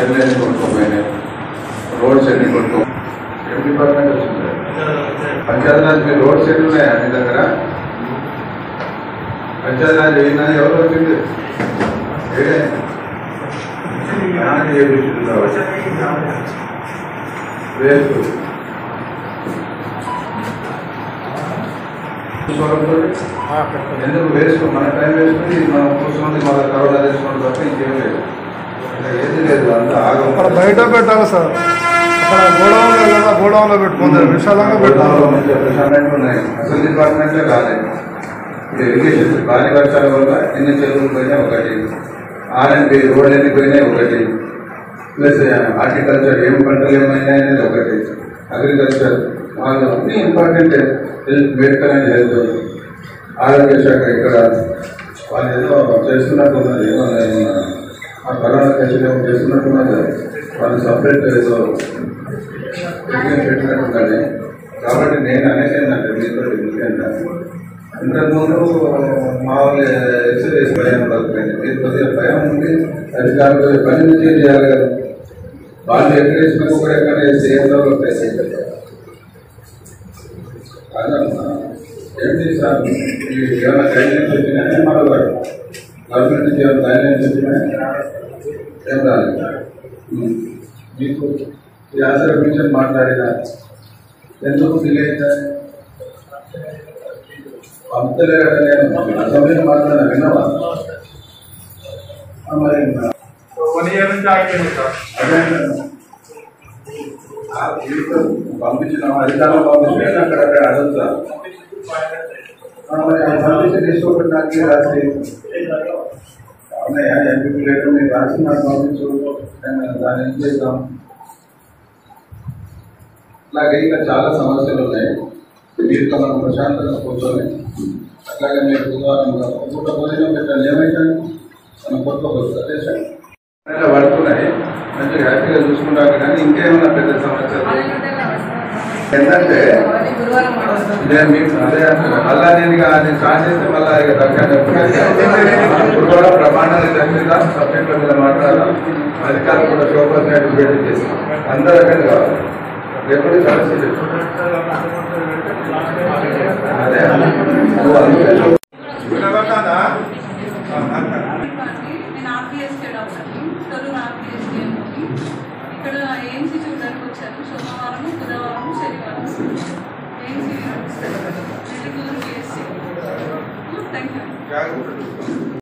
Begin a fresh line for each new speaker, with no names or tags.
షెడ్లు ఎన్ని కొట్టుకోపోయినాయి రోడ్స్ ఎన్ని కొట్టుకో ఏం డిపార్ట్మెంట్ వచ్చింది పంచాయతీరాజ్ మీ రోడ్స్ ఎన్ని ఉన్నాయా మీ దగ్గర పంచాయతీరాజ్ అయినా ఎవరు వచ్చింది ఏడే జ్ఞానం చేపించుకుంటావు వేస్ట్ ఎందుకు వేసుకో మన టైం వేసుకుని మనం కూర్చొని మన కరోనా చేసుకోవడం తప్ప ఇంకేం లేదు ఇంకా ఏది లేదు అంతా ఆగం
అక్కడ బయట పెట్టాలి సార్ అక్కడ గోడౌన్లో కదా గోడౌన్లో పెట్టుకుంది విశాలంగా
గోదావరిలో
పెట్టుకుంది
మంచి ప్రశాంతంగా ఉన్నాయి అసలు డిపార్ట్మెంట్లే కాలేదు ఇప్పుడు ఇరిగేషన్ భారీ వర్షాల వల్ల ఎన్ని చెరువులు పోయినాయి ఒకటి ఆర్ఎండ్బి రోడ్ ఎన్ని పోయినాయి ఒకటి ప్లస్ హార్టికల్చర్ ఏం పంటలు ఏమైనాయి అనేది ఒకటి అగ్రికల్చర్ వాళ్ళు అన్ని important health medical and health ఆరోగ్య శాఖ ఇక్కడ వాళ్ళు ఏదో చేస్తున్నట్టున్నది ఏమో నేను ఆ కరోనా కేసులు ఏమో చేస్తున్నట్టున్నది వాళ్ళు సపరేట్ ఏదో విజయం పెట్టినట్టున్నది కాబట్టి నేను అనేది ఏంటంటే మీతో ముఖ్యంగా ఇంతకుముందు మా వాళ్ళు ఎక్సర్సైజ్ భయం పడుతుంది మీరు కొద్దిగా భయం ఉంది అధికారులు పని చేంజ్ చేయాలి కదా వాళ్ళు ఎక్కడ వేసినా కూడా ఎక్కడ వేస్తే ఏం డెవలప్ కాదమ్మా ఏంటి సార్ ఈ ఏమైనా గైడ్లైన్స్ వచ్చినాయా మరో గవర్నమెంట్ నుంచి ఏమైనా గైడ్లైన్స్ వచ్చినాయా ఏం రాలేదు ఉమ్. మీకు ఈ ఆసరా మిషన్ మాట్లాడినా ఎందుకు డిలే అయిందా పంపుతలే కదా నేను అసెంబ్లీలో మాట్లాడినా విన్నావా ఆ, మరి
వన్ ఇయర్ నుంచి ఆగిపోయింది సార్
అదే అంటున్నా. ఆ, వీళ్ళతో పంపించిన అధికారులు పంపించిన అక్కడ అడుగుతా ఆ, మరి ఆ పంపించిన తీసుకోకుండా నాకు రాసి అవునయ్యా ఎంపీ లేదు మీరు రాసి నాకు పంపించు నేను దాన్ని ఏం చేద్దాం అలాగే ఇంకా చాలా సమస్యలు ఉన్నాయి వీటితో మనం ప్రశాంతంగా కూర్చొని అట్లాగే మీరు పూట భోజనం పెట్టండి ఏమైందండి మనం కొట్టుకోవచ్చు అదే సార్ అట్లా పడుతున్నాయి మంచిగా హ్యాపీగా చూసుకుంటారు కానీ ఇంకేమన్నా పెద్ద సమస్యలు ఏంటంటే ఇదే మీకు అదే అంటున్నా. మళ్ళా నేను ఇక అది స్టార్ట్ చేస్తే మళ్ళా ఇక దగ్గర ఇప్పుడు కూడా ప్రమాణాలు దగ్గర సబ్జెక్టుల మీద మాట్లాడాలి అధికారులు కూడా షోపర్ సైడ్ పెట్టి చేస్తాం అందరూ అక్కడ కావాలి లేకపోతే సమస్య అదే నువ్వు అందుకే షో-
వినబడతాందా?
నేను ఆర్పిఎస్కే డాక్టర్ని తొలూరు ఆర్పిఎస్కే ఇక్కడ ఏఎంసీ చూడడానికి వచ్చాను సోమవారం బుధవారం శనివారం AMC medical BSc thank you
జాగ్రత్త